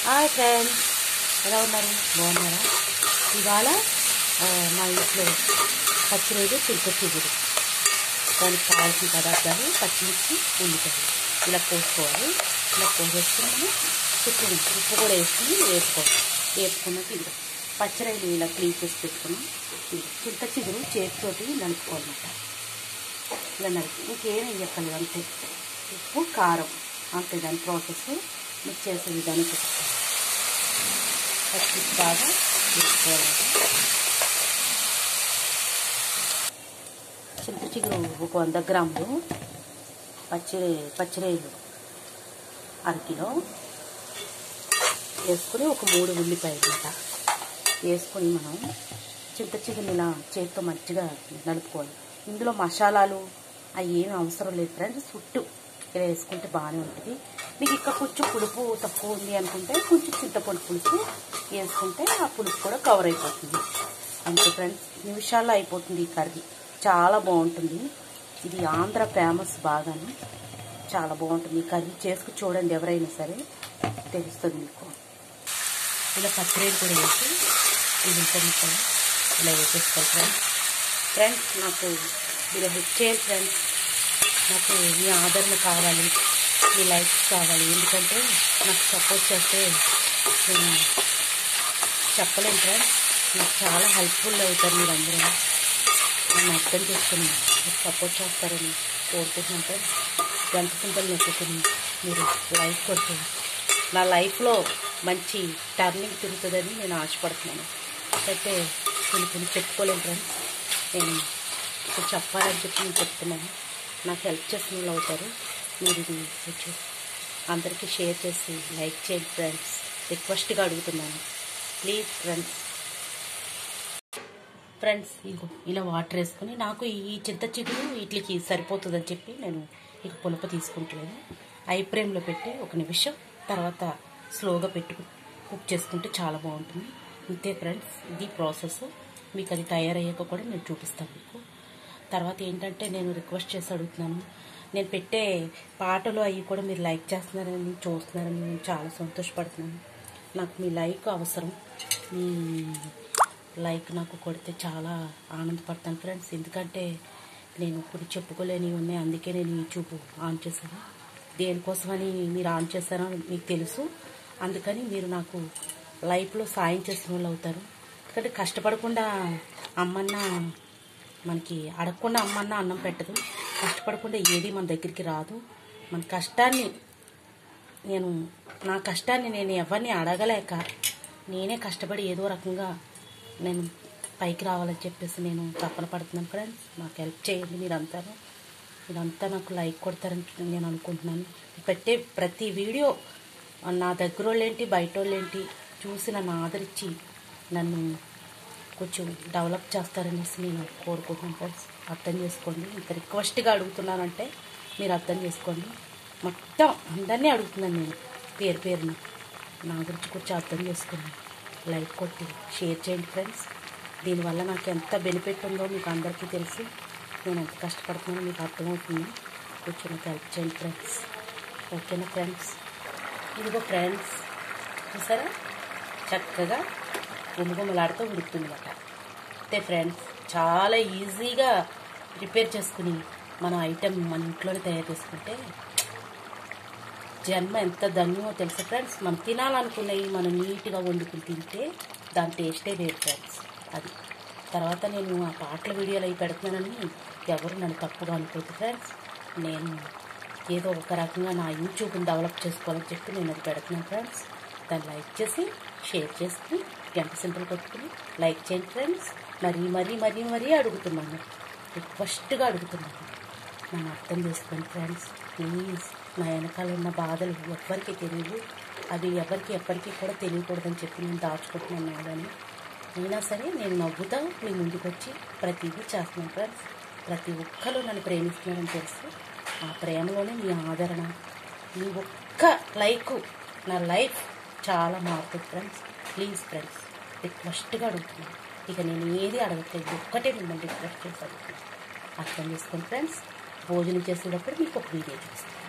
hi friends ఎలా ఉన్నారు బాగున్నారా ఇవాళ ఆ, మా ఇంట్లో పచ్చిరోజు చిరుకు చిగురు దానికి కావాల్సిన పదార్థాలు పచ్చిమిర్చి ఉల్లిపాయలు ఇలా కోసుకోవాలి ఇలా కోసేసుకుని మనం చుట్టూ ఉప్పు కూడా వేసుకుని వేసుకోవాలి వేసుకున్నాక ఇది పచ్చిరాయలు ఇలా క్లీన్ చేసి పెట్టుకున్నాం ఇది చింత చిగురు చేతితోటి నలుపుకోవాలన్నమాట ఇలా నలిపి ఇంకేం వేయక్కర్లేదు అంతే ఉప్పు కారం అంతే దాని ప్రాసెస్ మీకు చేసే విధానం చెప్తాను పచ్చి బాగా వేసుకోవాలంటే చింత చిగురు ఒక వంద గ్రాములు పచ్చి పచ్చిరేలు అరకిలో వేసుకుని ఒక మూడు ఉల్లిపాయలు అంట వేసుకొని మనం చింత చిగురు ఇలా చేతితో మంచిగా నలుపుకోవాలి ఇందులో మసాలాలు అవి ఏమి అవసరం లేదు ఫ్రెండ్స్ చుట్టూ ఇలా వేసుకుంటే బాగానే ఉంటుంది మీకు ఇక్కడ కొంచెం పులుపు తక్కువ ఉంది అనుకుంటే కొంచెం చింతపండు పులుపు వేసుకుంటే ఆ పులుపు కూడా కవర్ అయిపోతుంది అంతే ఫ్రెండ్స్ నిమిషాల్లో అయిపోతుంది ఈ కర్రీ చాలా బాగుంటుంది ఇది ఆంధ్ర ఫేమస్ బాగాను చాలా బాగుంటుంది ఈ కర్రీ చేసుకు చూడండి ఎవరైనా సరే తెలుస్తుంది మీకు ఇలా పచ్చిరేలు కూడా వేసి ఇది ముక్కలు ఇలా వేసేసుకోవాలి ఫ్రెండ్స్ ఫ్రెండ్స్ నాకు మీరు హెల్ప్ చేయండి ఫ్రెండ్స్ నాకు మీ ఆదరణ కావాలి మీ లైక్స్ కావాలి ఎందుకంటే నాకు సపోర్ట్ చేస్తే నేను చెప్పలేను ఫ్రెండ్స్ నాకు చాలా హెల్ప్ఫుల్ అవుతారు మీరందరూ నన్ను అర్థం చేసుకుని మీకు సపోర్ట్ చేస్తారని కోరుకుంటున్నాను ఫ్రెండ్స్ గంట సింపల్ నొక్కుని మీరు లైఫ్ కొట్టి నా లైఫ్లో మంచి టర్నింగ్ తిరుగుతుందని నేను ఆశపడుతున్నాను అయితే కొన్ని కొన్ని చెప్పుకోలేను ఫ్రెండ్స్ నేను ఇప్పుడు చెప్పాలని చెప్పి నేను చెప్తున్నాను నాకు హెల్ప్ చేసిన వాళ్ళు అవుతారు మీరు ఇది కొంచెం అందరికీ షేర్ చేసి లైక్ చేయండి ఫ్రెండ్స్ రిక్వెస్ట్గా అడుగుతున్నాను ప్లీజ్ ఫ్రెండ్స్ ఫ్రెండ్స్ ఇగో ఇలా వాటర్ వేసుకొని నాకు ఈ చింత చిగురు వీటికి సరిపోతుందని చెప్పి నేను ఇక పులప తీసుకుంటలేదు ఐ ఫ్రేమ్లో పెట్టి ఒక నిమిషం తర్వాత స్లోగా పెట్టుకు కుక్ చేసుకుంటే చాలా బాగుంటుంది ఇంతే ఫ్రెండ్స్ ఇది ప్రాసెస్ మీకు అది తయారయ్యాక కూడా నేను చూపిస్తాను మీకు తర్వాత ఏంటంటే నేను రిక్వెస్ట్ చేసి అడుగుతున్నాను నేను పెట్టే పాటలు అవి కూడా మీరు లైక్ చేస్తున్నారని చూస్తున్నారని నేను చాలా సంతోషపడుతున్నాను నాకు మీ లైక్ అవసరం మీ లైక్ నాకు కొడితే చాలా ఆనందపడతాను ఫ్రెండ్స్ ఎందుకంటే నేను ఇప్పుడు చెప్పుకోలేనివి ఉన్నాయి అందుకే నేను యూట్యూబ్ ఆన్ చేశాను దేనికోసమని మీరు ఆన్ చేశారో మీకు తెలుసు అందుకని మీరు నాకు లైఫ్లో సాయం చేసిన వాళ్ళు అవుతారు ఎందుకంటే కష్టపడకుండా అమ్మన్న మనకి అడగకుండా అమ్మన్న అన్నం పెట్టదు కష్టపడకుండా ఏది మన దగ్గరికి రాదు మన కష్టాన్ని నేను నా కష్టాన్ని నేను ఎవరిని అడగలేక నేనే కష్టపడి ఏదో రకంగా నేను పైకి రావాలని చెప్పేసి నేను తప్పన పడుతున్నాను ఫ్రెండ్స్ నాకు హెల్ప్ చేయండి మీరంతా మీరంతా నాకు లైక్ కొడతారని నేను అనుకుంటున్నాను పెట్టే ప్రతి వీడియో నా దగ్గర వాళ్ళేంటి బయట వాళ్ళేంటి చూసి నన్ను ఆదరించి నన్ను కొంచెం డెవలప్ చేస్తారనేసి నేను కోరుకుంటున్నాను ఫ్రెండ్స్ అర్థం చేసుకోండి ఇంత రిక్వెస్ట్గా అడుగుతున్నానంటే మీరు అర్థం చేసుకోండి మొత్తం అందరినీ అడుగుతున్నాను నేను పేరు పేరున నా గురించి కొంచెం అర్థం చేసుకోండి లైక్ కొట్టి షేర్ చేయండి ఫ్రెండ్స్ దీనివల్ల నాకు ఎంత బెనిఫిట్ ఉందో మీకు అందరికీ తెలుసు నేను ఎంత కష్టపడుతున్నానో మీకు అర్థమవుతుంది కొంచెం నాకు హెల్ప్ చేయండి ఫ్రెండ్స్ ఓకేనా ఫ్రెండ్స్ ఇదిగో ఫ్రెండ్స్ చూసారా చక్కగా గుమగుమలాడుతూ ఉడుకుతుంది అన్నమాట అంతే ఫ్రెండ్స్ చాలా ఈజీగా ప్రిపేర్ చేసుకుని మనం ఐటెం మన ఇంట్లోనే తయారు చేసుకుంటే జన్మ ఎంత ధన్యమో తెలుసా ఫ్రెండ్స్ మనం తినాలనుకున్నవి మనం నీట్గా వండుకుని తింటే దాని టేస్టే వేరు ఫ్రెండ్స్ అది తర్వాత నేను ఆ పాటల వీడియోలు అవి పెడుతున్నానని ఎవరు నన్ను తప్పుగా అనుకోవద్దు ఫ్రెండ్స్ నేను ఏదో ఒక రకంగా నా యూట్యూబ్ని డెవలప్ చేసుకోవాలని చెప్పి నేను అది పెడుతున్నాను ఫ్రెండ్స్ దాన్ని లైక్ చేసి షేర్ చేసుకుని గంట సింపుల్ కొట్టుకుని లైక్ చేయండి ఫ్రెండ్స్ మరీ మరీ మరీ మరీ అడుగుతున్నాను రిక్వెస్ట్గా అడుగుతున్నాను నన్ను అర్థం చేసుకోండి ఫ్రెండ్స్ ప్లీజ్ నా వెనకాల ఉన్న బాధలు ఎవ్వరికీ తెలియదు అవి ఎవరికి ఎప్పటికీ కూడా తెలియకూడదని చెప్పి నేను దాచుకుంటున్నాను కానీ అయినా సరే నేను నవ్వుతా మీ ముందుకు వచ్చి ప్రతిదీ చేస్తున్నాను ఫ్రెండ్స్ ప్రతి ఒక్కరు నన్ను ప్రేమిస్తున్నారని తెలుసు ఆ ప్రేమలోనే మీ ఆదరణ మీ ఒక్క లైక్ నా లైఫ్ చాలా మారుతుంది ఫ్రెండ్స్ ప్లీజ్ ఫ్రెండ్స్ రిక్వెస్ట్గా అడుగుతున్నాను ఇక నేను ఏది అడగట్లేదు ఒక్కటే మిమ్మల్ని రిక్వెస్ట్ చేసి అడుగుతున్నాను అర్థం చేసుకోండి ఫ్రెండ్స్ భోజనం చేసేటప్పుడు మీకు ఒక వీడియో చూస్తాను